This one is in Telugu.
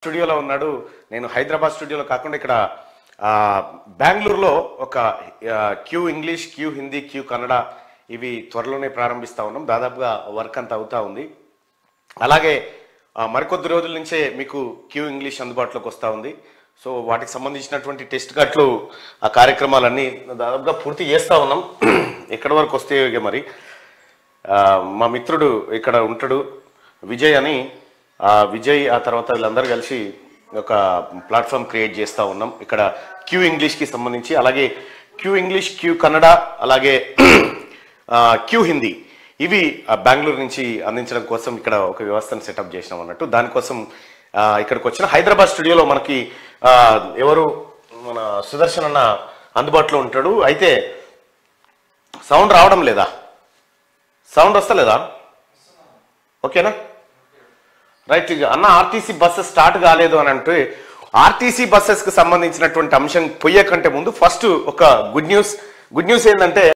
స్టూడియోలో ఉన్నాడు నేను హైదరాబాద్ స్టూడియోలో కాకుండా ఇక్కడ ఆ, బెంగళూరులో ఒక ఆ, Q English Q Hindi Q Kannada ఇవి త్వరలోనే ప్రారంభిస్తా ఉన్నాం దాదాపుగా వర్క్ అంతా అవుతా ఉంది అలాగే ఆ, మరికొద్ది రోజుల నుంచే మీకు క్యూ ఇంగ్లీష్ అందుబాటులోకి వస్తూ ఉంది సో వాటికి సంబంధించినటువంటి టెస్ట్ కట్లు ఆ కార్యక్రమాలన్నీ దాదాపుగా పూర్తి చేస్తూ ఉన్నాం ఎక్కడి వరకు వస్తే ఇక మరి ఆ, మా మిత్రుడు ఇక్కడ ఉంటాడు విజయ్ అని ఆ విజయ్ ఆ తర్వాత వీళ్ళందరూ కలిసి ఒక ప్లాట్ఫామ్ క్రియేట్ చేస్తూ ఉన్నాం ఇక్కడ క్యూ ఇంగ్లీష్కి సంబంధించి అలాగే క్యూ ఇంగ్లీష్ క్యూ కన్నడ అలాగే ఆ, క్యూ హిందీ ఇవి ఆ, బెంగళూరు నుంచి అందించడం కోసం ఇక్కడ ఒక వ్యవస్థను సెటప్ చేసినాం అన్నట్టు దానికోసం ఆ, ఇక్కడికి వచ్చిన హైదరాబాద్ స్టూడియోలో మనకి ఆ, ఎవరు మన సుదర్శన్ అన్న అందుబాటులో ఉంటాడు అయితే సౌండ్ రావడం లేదా సౌండ్ వస్తలేదా ఓకేనా రైట్ ఇక అన్న ఆర్టీసీ బస్సెస్ స్టార్ట్ కాలేదు అని అంటే ఆర్టీసీ బస్సెస్ కి సంబంధించినటువంటి అంశం పొయ్యే కంటే ముందు ఫస్ట్ ఒక గుడ్ న్యూస్ గుడ్ న్యూస్ ఏంటంటే